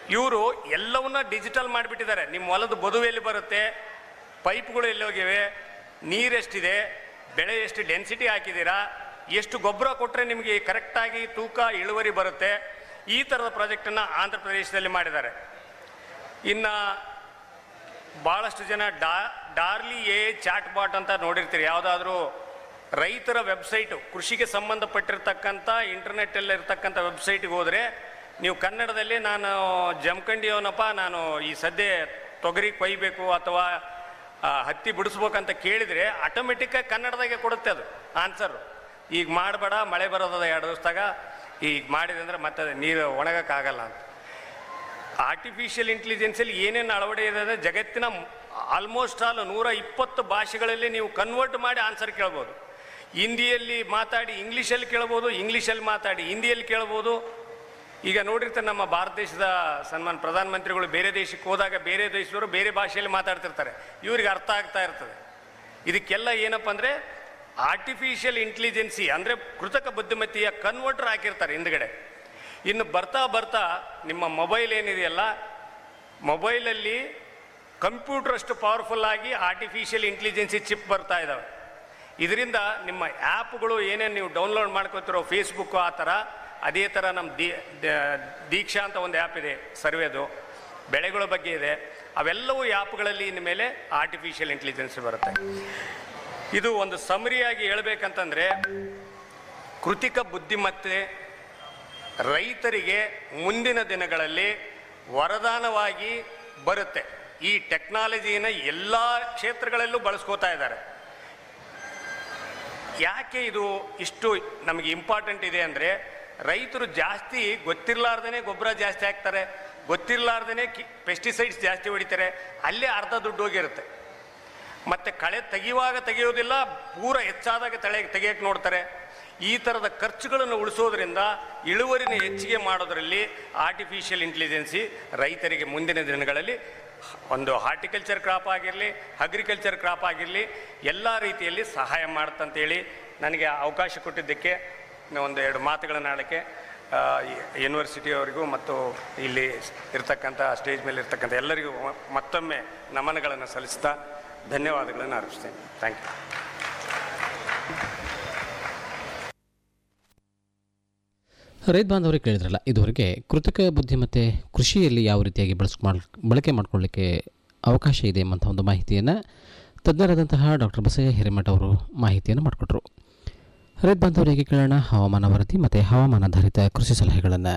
ಇವರು ಎಲ್ಲವನ್ನ ಡಿಜಿಟಲ್ ಮಾಡಿಬಿಟ್ಟಿದ್ದಾರೆ ನಿಮ್ಮ ಹೊಲದ ಬದುವು ಎಲ್ಲಿ ಬರುತ್ತೆ ಪೈಪ್ಗಳು ಎಲ್ಲಿ ಹೋಗಿವೆ ನೀರೆಷ್ಟಿದೆ ಬೆಳೆ ಎಷ್ಟು ಡೆನ್ಸಿಟಿ ಹಾಕಿದ್ದೀರಾ ಎಷ್ಟು ಗೊಬ್ಬರ ಕೊಟ್ಟರೆ ನಿಮಗೆ ಕರೆಕ್ಟಾಗಿ ತೂಕ ಇಳುವರಿ ಬರುತ್ತೆ ಈ ಥರದ ಪ್ರಾಜೆಕ್ಟನ್ನು ಆಂಧ್ರ ಪ್ರದೇಶದಲ್ಲಿ ಮಾಡಿದ್ದಾರೆ ಇನ್ನು ಭಾಳಷ್ಟು ಜನ ಡಾ ಡಾರ್ಲಿ ಎ ಚಾಟ್ ಬಾಟ್ ಅಂತ ನೋಡಿರ್ತೀರಿ ಯಾವುದಾದ್ರೂ ರೈತರ ವೆಬ್ಸೈಟು ಕೃಷಿಗೆ ಸಂಬಂಧಪಟ್ಟಿರ್ತಕ್ಕಂಥ ಇಂಟರ್ನೆಟ್ಟಲ್ಲಿ ಇರ್ತಕ್ಕಂಥ ವೆಬ್ಸೈಟಿಗೆ ಹೋದರೆ ನೀವು ಕನ್ನಡದಲ್ಲಿ ನಾನು ಜಮಖಂಡಿಯವನಪ್ಪ ನಾನು ಈ ಸದ್ಯ ತೊಗರಿ ಕೊಯ್ಬೇಕು ಅಥವಾ ಆ, ಹತ್ತಿ ಬಿಡಿಸ್ಬೇಕಂತ ಕೇಳಿದರೆ ಆಟೋಮೆಟಿಕ್ಕಾಗಿ ಕನ್ನಡದಾಗೆ ಕೊಡುತ್ತೆ ಅದು ಆನ್ಸರು ಈಗ ಮಾಡಬೇಡ ಮಳೆ ಬರೋದದ ಎರಡು ದಿವಸದಾಗ ಈಗ ಮಾಡಿದೆ ಅಂದರೆ ಮತ್ತೆ ಅದು ನೀರು ಒಣಗಕ್ಕಾಗಲ್ಲ ಅಂತ ಆರ್ಟಿಫಿಷಿಯಲ್ ಇಂಟೆಲಿಜೆನ್ಸಲ್ಲಿ ಏನೇನು ಅಳವಡೆ ಇದೆ ಅಂದರೆ ಜಗತ್ತಿನ ಆಲ್ಮೋಸ್ಟ್ ಆಲ್ ನೂರ ಇಪ್ಪತ್ತು ಭಾಷೆಗಳಲ್ಲಿ ನೀವು ಕನ್ವರ್ಟ್ ಮಾಡಿ ಆನ್ಸರ್ ಕೇಳ್ಬೋದು ಹಿಂದಿಯಲ್ಲಿ ಮಾತಾಡಿ ಇಂಗ್ಲೀಷಲ್ಲಿ ಕೇಳ್ಬೋದು ಇಂಗ್ಲೀಷಲ್ಲಿ ಮಾತಾಡಿ ಹಿಂದಿಯಲ್ಲಿ ಕೇಳ್ಬೋದು ಈಗ ನೋಡಿರ್ತಾರೆ ನಮ್ಮ ಭಾರತ ದೇಶದ ಸನ್ಮಾನ್ ಪ್ರಧಾನಮಂತ್ರಿಗಳು ಬೇರೆ ದೇಶಕ್ಕೆ ಹೋದಾಗ ಬೇರೆ ದೇಶದವರು ಬೇರೆ ಭಾಷೆಯಲ್ಲಿ ಮಾತಾಡ್ತಿರ್ತಾರೆ ಇವ್ರಿಗೆ ಅರ್ಥ ಆಗ್ತಾ ಇರ್ತದೆ ಇದಕ್ಕೆಲ್ಲ ಏನಪ್ಪ ಅಂದರೆ ಆರ್ಟಿಫಿಷಿಯಲ್ ಇಂಟೆಲಿಜೆನ್ಸಿ ಅಂದರೆ ಕೃತಕ ಬುದ್ಧಿಮತ್ತೆಯ ಕನ್ವರ್ಟರ್ ಹಾಕಿರ್ತಾರೆ ಹಿಂದ್ಗಡೆ ಇನ್ನು ಬರ್ತಾ ಬರ್ತಾ ನಿಮ್ಮ ಮೊಬೈಲ್ ಏನಿದೆಯಲ್ಲ ಮೊಬೈಲಲ್ಲಿ ಕಂಪ್ಯೂಟರ್ ಅಷ್ಟು ಪವರ್ಫುಲ್ ಆಗಿ ಆರ್ಟಿಫಿಷಿಯಲ್ ಇಂಟೆಲಿಜೆನ್ಸಿ ಚಿಪ್ ಬರ್ತಾ ಇದ್ದಾವೆ ಇದರಿಂದ ನಿಮ್ಮ ಆ್ಯಪ್ಗಳು ಏನೇನು ನೀವು ಡೌನ್ಲೋಡ್ ಮಾಡ್ಕೋತಿರೋ ಫೇಸ್ಬುಕ್ಕು ಆ ಥರ ಅದೇ ಥರ ನಮ್ಮ ದೀ ದ- ದೀಕ್ಷಾ ಅಂತ ಒಂದು ಆ್ಯಪ್ ಇದೆ ಸರ್ವೇದು ಬೆಳೆಗಳ ಬಗ್ಗೆ ಇದೆ ಅವೆಲ್ಲವೂ ಆ್ಯಪ್ಗಳಲ್ಲಿ ಇನ್ನು ಮೇಲೆ ಆರ್ಟಿಫಿಷಿಯಲ್ ಇಂಟೆಲಿಜೆನ್ಸ್ ಬರುತ್ತೆ ಇದು ಒಂದು ಸಮರಿಯಾಗಿ ಹೇಳ್ಬೇಕಂತಂದರೆ ಕೃತಿಕ ಬುದ್ಧಿಮತ್ತೆ ರೈತರಿಗೆ ಮುಂದಿನ ದಿನಗಳಲ್ಲಿ ವರದಾನವಾಗಿ ಬರುತ್ತೆ ಈ ಟೆಕ್ನಾಲಜಿನ ಎಲ್ಲ ಕ್ಷೇತ್ರಗಳಲ್ಲೂ ಬಳಸ್ಕೋತಾ ಇದ್ದಾರೆ ಯಾಕೆ ಇದು ಇಷ್ಟು ನಮಗೆ ಇಂಪಾರ್ಟೆಂಟ್ ಇದೆ ಅಂದರೆ ರೈತರು ಜಾಸ್ತಿ ಗೊತ್ತಿರಲಾರ್ದೇ ಗೊಬ್ಬರ ಜಾಸ್ತಿ ಹಾಕ್ತಾರೆ ಗೊತ್ತಿರಲಾರ್ದೇ ಕಿ ಪೆಸ್ಟಿಸೈಡ್ಸ್ ಜಾಸ್ತಿ ಹೊಡಿತಾರೆ ಅಲ್ಲೇ ಅರ್ಧ ದುಡ್ಡು ಹೋಗಿರುತ್ತೆ ಮತ್ತು ಕಳೆ ತೆಗೆಯುವಾಗ ತೆಗೆಯೋದಿಲ್ಲ ಪೂರ ಹೆಚ್ಚಾದಾಗ ತಳೆ ತೆಗೆಯಕ್ಕೆ ನೋಡ್ತಾರೆ ಈ ಥರದ ಖರ್ಚುಗಳನ್ನು ಉಳಿಸೋದ್ರಿಂದ ಇಳುವರಿನ ಹೆಚ್ಚಿಗೆ ಮಾಡೋದರಲ್ಲಿ ಆರ್ಟಿಫಿಷಿಯಲ್ ಇಂಟೆಲಿಜೆನ್ಸಿ ರೈತರಿಗೆ ಮುಂದಿನ ದಿನಗಳಲ್ಲಿ ಒಂದು ಹಾರ್ಟಿಕಲ್ಚರ್ ಕ್ರಾಪ್ ಆಗಿರಲಿ ಅಗ್ರಿಕಲ್ಚರ್ ಕ್ರಾಪ್ ಆಗಿರಲಿ ಎಲ್ಲ ರೀತಿಯಲ್ಲಿ ಸಹಾಯ ಮಾಡುತ್ತಂತೇಳಿ ನನಗೆ ಅವಕಾಶ ಕೊಟ್ಟಿದ್ದಕ್ಕೆ ಒಂದು ಎರಡು ಮಾತುಗಳನ್ನು ಆಡೋಕ್ಕೆ ಯೂನಿವರ್ಸಿಟಿಯವರಿಗೂ ಮತ್ತು ಇಲ್ಲಿ ಇರ್ತಕ್ಕಂಥ ಸ್ಟೇಜ್ ಮೇಲೆ ಇರ್ತಕ್ಕಂಥ ಎಲ್ಲರಿಗೂ ಮ- ಮತ್ತೊಮ್ಮೆ ನಮನಗಳನ್ನು ಸಲ್ಲಿಸ್ತಾ ಧನ್ಯವಾದಗಳನ್ನು ಅರ್ಪಿಸ್ತೇನೆ ಥ್ಯಾಂಕ್ ಯು ರೈತ ಬಾಂಧವರಿಗೆ ಕೇಳಿದ್ರಲ್ಲ ಇದುವರೆಗೆ ಕೃತಕ ಬುದ್ಧಿಮತ್ತೆ ಕೃಷಿಯಲ್ಲಿ ಯಾವ ರೀತಿಯಾಗಿ ಬಳಸ್ ಮಾಡ್ ಬಳಕೆ ಮಾಡಿಕೊಳ್ಳಿಕ್ಕೆ ಅವಕಾಶ ಇದೆ ಎಂಬಂಥ ಒಂದು ಮಾಹಿತಿಯನ್ನು ತಜ್ಞರಾದಂತಹ ಡಾಕ್ಟರ್ ಬಸಯ್ಯ ಹಿರೇಮಠ ಅವರು ಮಾಹಿತಿಯನ್ನು ಮಾಡಿಕೊಟ್ರು ರೈತ ಬಾಂಧವರಿಗೆ ಕೇಳೋಣ ಹವಾಮಾನ ವರದಿ ಮತ್ತು ಹವಾಮಾನಾಧಾರಿತ ಕೃಷಿ ಸಲಹೆಗಳನ್ನು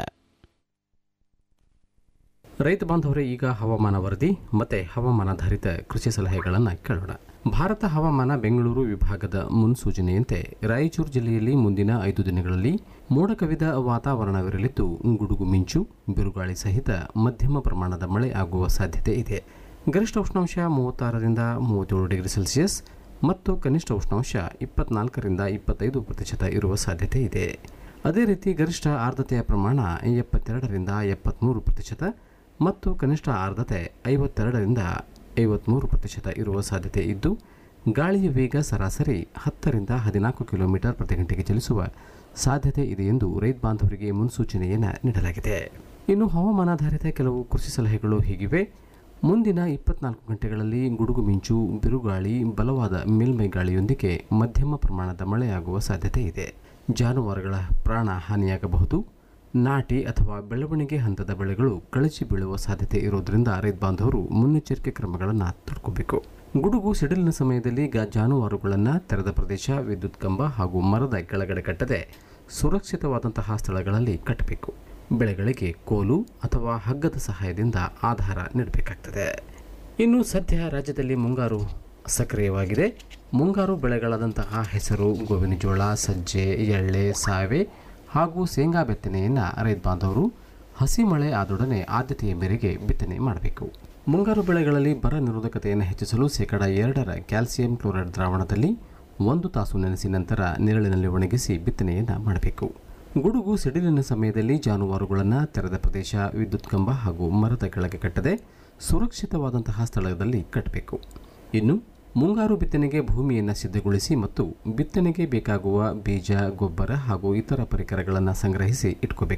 ರೈತ ಬಾಂಧವರೇ ಈಗ ಹವಾಮಾನ ವರದಿ ಮತ್ತು ಹವಾಮಾನಾಧಾರಿತ ಕೃಷಿ ಸಲಹೆಗಳನ್ನು ಕೇಳೋಣ ಭಾರತ ಹವಾಮಾನ ಬೆಂಗಳೂರು ವಿಭಾಗದ ಮುನ್ಸೂಚನೆಯಂತೆ ರಾಯಚೂರು ಜಿಲ್ಲೆಯಲ್ಲಿ ಮುಂದಿನ ಐದು ದಿನಗಳಲ್ಲಿ ಮೋಡ ಕವಿದ ವಾತಾವರಣವಿರಲಿದ್ದು ಗುಡುಗು ಮಿಂಚು ಬಿರುಗಾಳಿ ಸಹಿತ ಮಧ್ಯಮ ಪ್ರಮಾಣದ ಮಳೆ ಆಗುವ ಸಾಧ್ಯತೆ ಇದೆ ಗರಿಷ್ಠ ಉಷ್ಣಾಂಶ ಮೂವತ್ತಾರರಿಂದ ಮೂವತ್ತೇಳು ಡಿಗ್ರಿ ಸೆಲ್ಸಿಯಸ್ ಮತ್ತು ಕನಿಷ್ಠ ಉಷ್ಣಾಂಶ ಇಪ್ಪತ್ನಾಲ್ಕರಿಂದ ಇಪ್ಪತ್ತೈದು ಪ್ರತಿಶತ ಇರುವ ಸಾಧ್ಯತೆ ಇದೆ ಅದೇ ರೀತಿ ಗರಿಷ್ಠ ಆರ್ದ್ರತೆಯ ಪ್ರಮಾಣ ಎಪ್ಪತ್ತೆರಡರಿಂದ ಎಪ್ಪತ್ತ್ಮೂರು ಪ್ರತಿಶತ ಮತ್ತು ಕನಿಷ್ಠ ಆರ್ದ್ರತೆ ಐವತ್ತೆರಡರಿಂದ ಐವತ್ತ್ಮೂರು ಪ್ರತಿಶತ ಇರುವ ಸಾಧ್ಯತೆ ಇದ್ದು ಗಾಳಿಯ ವೇಗ ಸರಾಸರಿ ಹತ್ತರಿಂದ ಹದಿನಾಲ್ಕು ಕಿಲೋಮೀಟರ್ ಪ್ರತಿ ಗಂಟೆಗೆ ಚಲಿಸುವ ಸಾಧ್ಯತೆ ಇದೆ ಎಂದು ರೈತ ಬಾಂಧವರಿಗೆ ಮುನ್ಸೂಚನೆಯನ್ನು ನೀಡಲಾಗಿದೆ ಇನ್ನು ಹವಾಮಾನಾಧಾರಿತ ಕೆಲವು ಕೃಷಿ ಸಲಹೆಗಳು ಹೀಗಿವೆ ಮುಂದಿನ ಇಪ್ಪತ್ನಾಲ್ಕು ಗಂಟೆಗಳಲ್ಲಿ ಗುಡುಗು ಮಿಂಚು ಬಿರುಗಾಳಿ ಬಲವಾದ ಮೇಲ್ಮೈ ಗಾಳಿಯೊಂದಿಗೆ ಮಧ್ಯಮ ಪ್ರಮಾಣದ ಮಳೆಯಾಗುವ ಸಾಧ್ಯತೆ ಇದೆ ಜಾನುವಾರುಗಳ ಪ್ರಾಣ ಹಾನಿಯಾಗಬಹುದು ನಾಟಿ ಅಥವಾ ಬೆಳವಣಿಗೆ ಹಂತದ ಬೆಳೆಗಳು ಕಳಚಿ ಬೀಳುವ ಸಾಧ್ಯತೆ ಇರೋದ್ರಿಂದ ರೈತ ಬಾಂಧವರು ಮುನ್ನೆಚ್ಚರಿಕೆ ಕ್ರಮಗಳನ್ನು ತಡ್ಕೋಬೇಕು ಗುಡುಗು ಸಿಡಿಲಿನ ಸಮಯದಲ್ಲಿ ಗ ಜಾನುವಾರುಗಳನ್ನು ತೆರೆದ ಪ್ರದೇಶ ವಿದ್ಯುತ್ ಕಂಬ ಹಾಗೂ ಮರದ ಕೆಳಗಡೆ ಕಟ್ಟದೆ ಸುರಕ್ಷಿತವಾದಂತಹ ಸ್ಥಳಗಳಲ್ಲಿ ಕಟ್ಟಬೇಕು ಬೆಳೆಗಳಿಗೆ ಕೋಲು ಅಥವಾ ಹಗ್ಗದ ಸಹಾಯದಿಂದ ಆಧಾರ ನೀಡಬೇಕಾಗ್ತದೆ ಇನ್ನು ಸದ್ಯ ರಾಜ್ಯದಲ್ಲಿ ಮುಂಗಾರು ಸಕ್ರಿಯವಾಗಿದೆ ಮುಂಗಾರು ಬೆಳೆಗಳಾದಂತಹ ಹೆಸರು ಗೋವಿನ ಜೋಳ ಸಜ್ಜೆ ಎಳ್ಳೆ ಸಾವೆ ಹಾಗೂ ಶೇಂಗಾ ಬಿತ್ತನೆಯನ್ನು ರೈತ ಬಾಂಧವರು ಹಸಿ ಮಳೆ ಆದೊಡನೆ ಆದ್ಯತೆಯ ಮೇರೆಗೆ ಬಿತ್ತನೆ ಮಾಡಬೇಕು ಮುಂಗಾರು ಬೆಳೆಗಳಲ್ಲಿ ಬರ ನಿರೋಧಕತೆಯನ್ನು ಹೆಚ್ಚಿಸಲು ಶೇಕಡ ಎರಡರ ಕ್ಯಾಲ್ಸಿಯಂ ಕ್ಲೋರೈಡ್ ದ್ರಾವಣದಲ್ಲಿ ಒಂದು ತಾಸು ನೆನೆಸಿ ನಂತರ ನೆರಳಿನಲ್ಲಿ ಒಣಗಿಸಿ ಬಿತ್ತನೆಯನ್ನು ಮಾಡಬೇಕು ಗುಡುಗು ಸಿಡಿಲಿನ ಸಮಯದಲ್ಲಿ ಜಾನುವಾರುಗಳನ್ನು ತೆರೆದ ಪ್ರದೇಶ ವಿದ್ಯುತ್ ಕಂಬ ಹಾಗೂ ಮರದ ಕೆಳಗೆ ಕಟ್ಟದೆ ಸುರಕ್ಷಿತವಾದಂತಹ ಸ್ಥಳದಲ್ಲಿ ಕಟ್ಟಬೇಕು ಇನ್ನು ಮುಂಗಾರು ಬಿತ್ತನೆಗೆ ಭೂಮಿಯನ್ನು ಸಿದ್ಧಗೊಳಿಸಿ ಮತ್ತು ಬಿತ್ತನೆಗೆ ಬೇಕಾಗುವ ಬೀಜ ಗೊಬ್ಬರ ಹಾಗೂ ಇತರ ಪರಿಕರಗಳನ್ನು ಸಂಗ್ರಹಿಸಿ ಇಟ್ಕೋಬೇಕು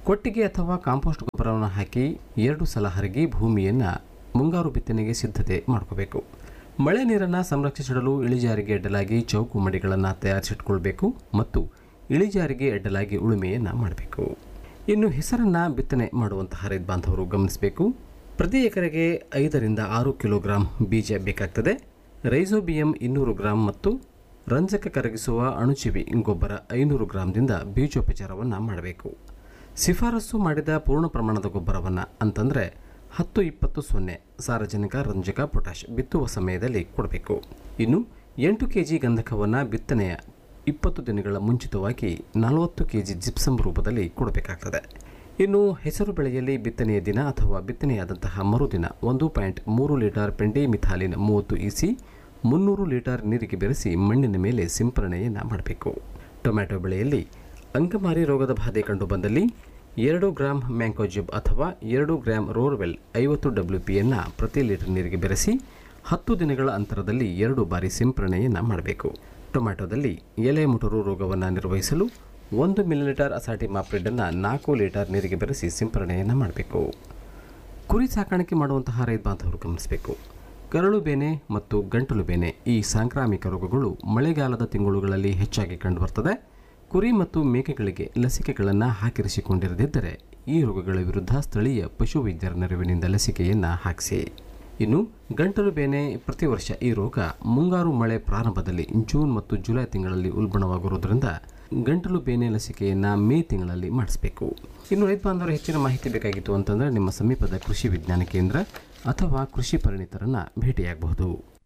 ಕೊಟ್ಟಿಗೆ ಅಥವಾ ಕಾಂಪೋಸ್ಟ್ ಗೊಬ್ಬರವನ್ನು ಹಾಕಿ ಎರಡು ಸಲ ಹರಗಿ ಭೂಮಿಯನ್ನು ಮುಂಗಾರು ಬಿತ್ತನೆಗೆ ಸಿದ್ಧತೆ ಮಾಡ್ಕೋಬೇಕು ಮಳೆ ನೀರನ್ನು ಸಂರಕ್ಷಿಸಿಡಲು ಇಳಿಜಾರಿಗೆ ಅಡ್ಡಲಾಗಿ ಚೌಕು ಮಡಿಗಳನ್ನು ತಯಾರಿಸಿಟ್ಕೊಳ್ಬೇಕು ಮತ್ತು ಇಳಿಜಾರಿಗೆ ಅಡ್ಡಲಾಗಿ ಉಳುಮೆಯನ್ನು ಮಾಡಬೇಕು ಇನ್ನು ಹೆಸರನ್ನು ಬಿತ್ತನೆ ಮಾಡುವಂತಹ ರೈತ ಬಾಂಧವರು ಗಮನಿಸಬೇಕು ಪ್ರತಿ ಎಕರೆಗೆ ಐದರಿಂದ ಆರು ಕಿಲೋಗ್ರಾಂ ಬೀಜ ಬೇಕಾಗ್ತದೆ ರೈಸೋಬಿಯಂ ಇನ್ನೂರು ಗ್ರಾಂ ಮತ್ತು ರಂಜಕ ಕರಗಿಸುವ ಅಣುಜೀವಿ ಗೊಬ್ಬರ ಐನೂರು ಗ್ರಾಂದಿಂದ ಬೀಜೋಪಚಾರವನ್ನು ಮಾಡಬೇಕು ಶಿಫಾರಸು ಮಾಡಿದ ಪೂರ್ಣ ಪ್ರಮಾಣದ ಗೊಬ್ಬರವನ್ನು ಅಂತಂದರೆ ಹತ್ತು ಇಪ್ಪತ್ತು ಸೊನ್ನೆ ಸಾರಜನಕ ರಂಜಕ ಪೊಟ್ಯಾಷ್ ಬಿತ್ತುವ ಸಮಯದಲ್ಲಿ ಕೊಡಬೇಕು ಇನ್ನು ಎಂಟು ಕೆ ಜಿ ಗಂಧಕವನ್ನು ಬಿತ್ತನೆಯ ಇಪ್ಪತ್ತು ದಿನಗಳ ಮುಂಚಿತವಾಗಿ ನಲವತ್ತು ಕೆ ಜಿ ಜಿಪ್ಸಮ್ ರೂಪದಲ್ಲಿ ಕೊಡಬೇಕಾಗ್ತದೆ ಇನ್ನು ಹೆಸರು ಬೆಳೆಯಲ್ಲಿ ಬಿತ್ತನೆಯ ದಿನ ಅಥವಾ ಬಿತ್ತನೆಯಾದಂತಹ ಮರುದಿನ ಒಂದು ಪಾಯಿಂಟ್ ಮೂರು ಲೀಟರ್ ಪೆಂಡಿ ಮಿಥಾಲಿನ್ ಮೂವತ್ತು ಇಸಿ ಮುನ್ನೂರು ಲೀಟರ್ ನೀರಿಗೆ ಬೆರೆಸಿ ಮಣ್ಣಿನ ಮೇಲೆ ಸಿಂಪರಣೆಯನ್ನು ಮಾಡಬೇಕು ಟೊಮ್ಯಾಟೊ ಬೆಳೆಯಲ್ಲಿ ಅಂಗಮಾರಿ ರೋಗದ ಬಾಧೆ ಕಂಡುಬಂದಲ್ಲಿ ಎರಡು ಗ್ರಾಂ ಮ್ಯಾಂಕೋಜಿಬ್ ಅಥವಾ ಎರಡು ಗ್ರಾಂ ರೋರ್ವೆಲ್ ಐವತ್ತು ಡಬ್ಲ್ಯೂ ಪಿಯನ್ನು ಪ್ರತಿ ಲೀಟರ್ ನೀರಿಗೆ ಬೆರೆಸಿ ಹತ್ತು ದಿನಗಳ ಅಂತರದಲ್ಲಿ ಎರಡು ಬಾರಿ ಸಿಂಪರಣೆಯನ್ನು ಮಾಡಬೇಕು ಟೊಮ್ಯಾಟೊದಲ್ಲಿ ಎಲೆ ಮುಟುರು ರೋಗವನ್ನು ನಿರ್ವಹಿಸಲು ಒಂದು ಮಿಲಿಲೀಟರ್ ಅಸಾಟಿ ಮಾಪ್ರಿಡನ್ನು ನಾಲ್ಕು ಲೀಟರ್ ನೀರಿಗೆ ಬೆರೆಸಿ ಸಿಂಪರಣೆಯನ್ನು ಮಾಡಬೇಕು ಕುರಿ ಸಾಕಾಣಿಕೆ ಮಾಡುವಂತಹ ರೈತ ಬಾಂಧವರು ಗಮನಿಸಬೇಕು ಕರಳು ಬೇನೆ ಮತ್ತು ಗಂಟಲು ಬೇನೆ ಈ ಸಾಂಕ್ರಾಮಿಕ ರೋಗಗಳು ಮಳೆಗಾಲದ ತಿಂಗಳುಗಳಲ್ಲಿ ಹೆಚ್ಚಾಗಿ ಕಂಡುಬರ್ತದೆ ಕುರಿ ಮತ್ತು ಮೇಕೆಗಳಿಗೆ ಲಸಿಕೆಗಳನ್ನು ಹಾಕಿರಿಸಿಕೊಂಡಿರದಿದ್ದರೆ ಈ ರೋಗಗಳ ವಿರುದ್ಧ ಸ್ಥಳೀಯ ಪಶುವೈದ್ಯರ ನೆರವಿನಿಂದ ಲಸಿಕೆಯನ್ನು ಹಾಕಿಸಿ ಇನ್ನು ಗಂಟಲು ಬೇನೆ ಪ್ರತಿ ವರ್ಷ ಈ ರೋಗ ಮುಂಗಾರು ಮಳೆ ಪ್ರಾರಂಭದಲ್ಲಿ ಜೂನ್ ಮತ್ತು ಜುಲೈ ತಿಂಗಳಲ್ಲಿ ಉಲ್ಬಣವಾಗಿರುವುದರಿಂದ ಗಂಟಲು ಬೇನೆ ಲಸಿಕೆಯನ್ನು ಮೇ ತಿಂಗಳಲ್ಲಿ ಮಾಡಿಸಬೇಕು ಇನ್ನು ರೈತ ಬಾಂಧವರು ಹೆಚ್ಚಿನ ಮಾಹಿತಿ ಬೇಕಾಗಿತ್ತು ಅಂತಂದರೆ ನಿಮ್ಮ ಸಮೀಪದ ಕೃಷಿ ವಿಜ್ಞಾನ ಕೇಂದ್ರ ಅಥವಾ ಕೃಷಿ ಪರಿಣಿತರನ್ನು ಭೇಟಿಯಾಗಬಹುದು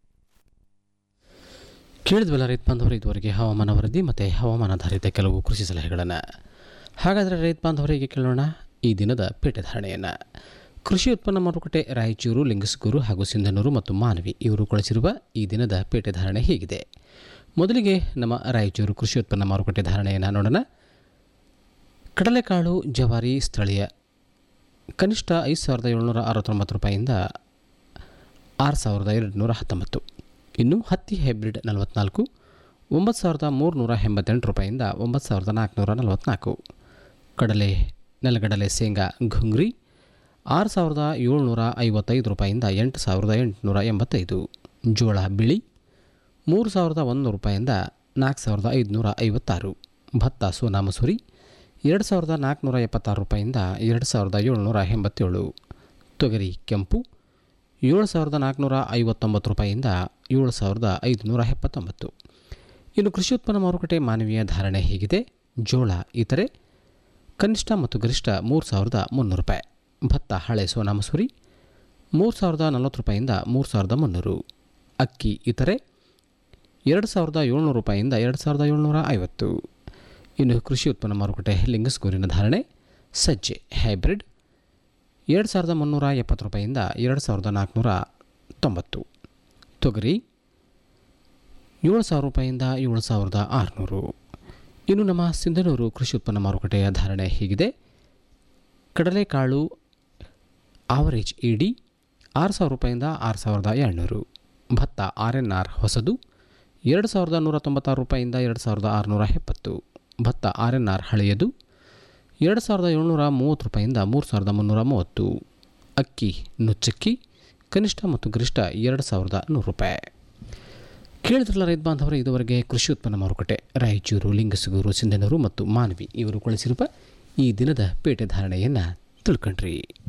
ಕೇಳಿದ್ವಲ್ಲ ರೈತ ಬಾಂಧವರು ಇದುವರೆಗೆ ಹವಾಮಾನ ವರದಿ ಮತ್ತು ಹವಾಮಾನಾಧಾರಿತ ಕೆಲವು ಕೃಷಿ ಸಲಹೆಗಳನ್ನು ಹಾಗಾದರೆ ರೈತ ಬಾಂಧವರಿಗೆ ಕೇಳೋಣ ಈ ದಿನದ ಪೇಟೆ ಧಾರಣೆಯನ್ನು ಕೃಷಿ ಉತ್ಪನ್ನ ಮಾರುಕಟ್ಟೆ ರಾಯಚೂರು ಲಿಂಗಸ್ಗೂರು ಹಾಗೂ ಸಿಂಧನೂರು ಮತ್ತು ಮಾನವಿ ಇವರು ಕಳಿಸಿರುವ ಈ ದಿನದ ಪೇಟೆ ಧಾರಣೆ ಹೀಗಿದೆ ಮೊದಲಿಗೆ ನಮ್ಮ ರಾಯಚೂರು ಕೃಷಿ ಉತ್ಪನ್ನ ಮಾರುಕಟ್ಟೆ ಧಾರಣೆಯನ್ನು ನೋಡೋಣ ಕಡಲೆಕಾಳು ಜವಾರಿ ಸ್ಥಳೀಯ ಕನಿಷ್ಠ ಐದು ಸಾವಿರದ ಏಳ್ನೂರ ಅರವತ್ತೊಂಬತ್ತು ರೂಪಾಯಿಯಿಂದ ಆರು ಸಾವಿರದ ಎರಡು ನೂರ ಹತ್ತೊಂಬತ್ತು ಇನ್ನು ಹತ್ತಿ ಹೈಬ್ರಿಡ್ ನಲವತ್ನಾಲ್ಕು ಒಂಬತ್ತು ಸಾವಿರದ ಮೂರುನೂರ ಎಂಬತ್ತೆಂಟು ರೂಪಾಯಿಯಿಂದ ಒಂಬತ್ತು ಸಾವಿರದ ನಾಲ್ಕುನೂರ ನಲವತ್ನಾಲ್ಕು ಕಡಲೆ ನೆಲಗಡಲೆ ಶೇಂಗಾ ಘುಂಗ್ರಿ ಆರು ಸಾವಿರದ ಏಳ್ನೂರ ಐವತ್ತೈದು ರೂಪಾಯಿಯಿಂದ ಎಂಟು ಸಾವಿರದ ಎಂಟುನೂರ ಎಂಬತ್ತೈದು ಜೋಳ ಬಿಳಿ ಮೂರು ಸಾವಿರದ ಒಂದು ರೂಪಾಯಿಯಿಂದ ನಾಲ್ಕು ಸಾವಿರದ ಐದುನೂರ ಐವತ್ತಾರು ಭತ್ತ ಸೋನಾ ಮಸೂರಿ ಎರಡು ಸಾವಿರದ ನಾಲ್ಕುನೂರ ಎಪ್ಪತ್ತಾರು ರೂಪಾಯಿಯಿಂದ ಎರಡು ಸಾವಿರದ ಏಳ್ನೂರ ಎಂಬತ್ತೇಳು ತೊಗರಿ ಕೆಂಪು ಏಳು ಸಾವಿರದ ನಾಲ್ಕುನೂರ ಐವತ್ತೊಂಬತ್ತು ರೂಪಾಯಿಯಿಂದ ಏಳು ಸಾವಿರದ ಐದುನೂರ ಎಪ್ಪತ್ತೊಂಬತ್ತು ಇನ್ನು ಕೃಷಿ ಉತ್ಪನ್ನ ಮಾರುಕಟ್ಟೆ ಮಾನವೀಯ ಧಾರಣೆ ಹೀಗಿದೆ ಜೋಳ ಇತರೆ ಕನಿಷ್ಠ ಮತ್ತು ಗರಿಷ್ಠ ಮೂರು ಸಾವಿರದ ಮುನ್ನೂರು ರೂಪಾಯಿ ಭತ್ತ ಹಳೆ ಸೋನಾ ಮಸೂರಿ ಮೂರು ಸಾವಿರದ ನಲ್ವತ್ತು ರೂಪಾಯಿಯಿಂದ ಮೂರು ಸಾವಿರದ ಮುನ್ನೂರು ಅಕ್ಕಿ ಇತರೆ ಎರಡು ಸಾವಿರದ ಏಳ್ನೂರು ರೂಪಾಯಿಯಿಂದ ಎರಡು ಸಾವಿರದ ಏಳ್ನೂರ ಐವತ್ತು ಇನ್ನು ಕೃಷಿ ಉತ್ಪನ್ನ ಮಾರುಕಟ್ಟೆ ಲಿಂಗಸ್ಗೂರಿನ ಧಾರಣೆ ಸಜ್ಜೆ ಹೈಬ್ರಿಡ್ ಎರಡು ಸಾವಿರದ ಮುನ್ನೂರ ಎಪ್ಪತ್ತು ರೂಪಾಯಿಯಿಂದ ಎರಡು ಸಾವಿರದ ನಾಲ್ಕುನೂರ ತೊಂಬತ್ತು ತೊಗರಿ ಏಳು ಸಾವಿರ ರೂಪಾಯಿಯಿಂದ ಏಳು ಸಾವಿರದ ಆರುನೂರು ಇನ್ನು ನಮ್ಮ ಸಿಂಧನೂರು ಕೃಷಿ ಉತ್ಪನ್ನ ಮಾರುಕಟ್ಟೆಯ ಧಾರಣೆ ಹೀಗಿದೆ ಕಡಲೆಕಾಳು ಆವರೇಜ್ ಇಡಿ ಆರು ಸಾವಿರ ರೂಪಾಯಿಂದ ಆರು ಸಾವಿರದ ಏಳ್ನೂರು ಭತ್ತ ಆರ್ ಎನ್ ಆರ್ ಹೊಸದು ಎರಡು ಸಾವಿರದ ನೂರ ತೊಂಬತ್ತಾರು ರೂಪಾಯಿಂದ ಎರಡು ಸಾವಿರದ ಆರುನೂರ ಎಪ್ಪತ್ತು ಭತ್ತ ಆರ್ ಎನ್ ಆರ್ ಹಳೆಯದು ಎರಡು ಸಾವಿರದ ಏಳ್ನೂರ ಮೂವತ್ತು ರೂಪಾಯಿಂದ ಮೂರು ಸಾವಿರದ ಮುನ್ನೂರ ಮೂವತ್ತು ಅಕ್ಕಿ ನುಚ್ಚಕ್ಕಿ ಕನಿಷ್ಠ ಮತ್ತು ಗರಿಷ್ಠ ಎರಡು ಸಾವಿರದ ನೂರು ರೂಪಾಯಿ ಕೇಳಿದ್ರಲ್ಲ ರೈತ ಬಾಂಧವರು ಇದುವರೆಗೆ ಕೃಷಿ ಉತ್ಪನ್ನ ಮಾರುಕಟ್ಟೆ ರಾಯಚೂರು ಲಿಂಗಸಗೂರು ಸಿಂಧನೂರು ಮತ್ತು ಮಾನವಿ ಇವರು ಕಳಿಸಿರುವ ಈ ದಿನದ ಪೇಟೆ ಧಾರಣೆಯನ್ನು ತಿಳ್ಕೊಂಡ್ರಿ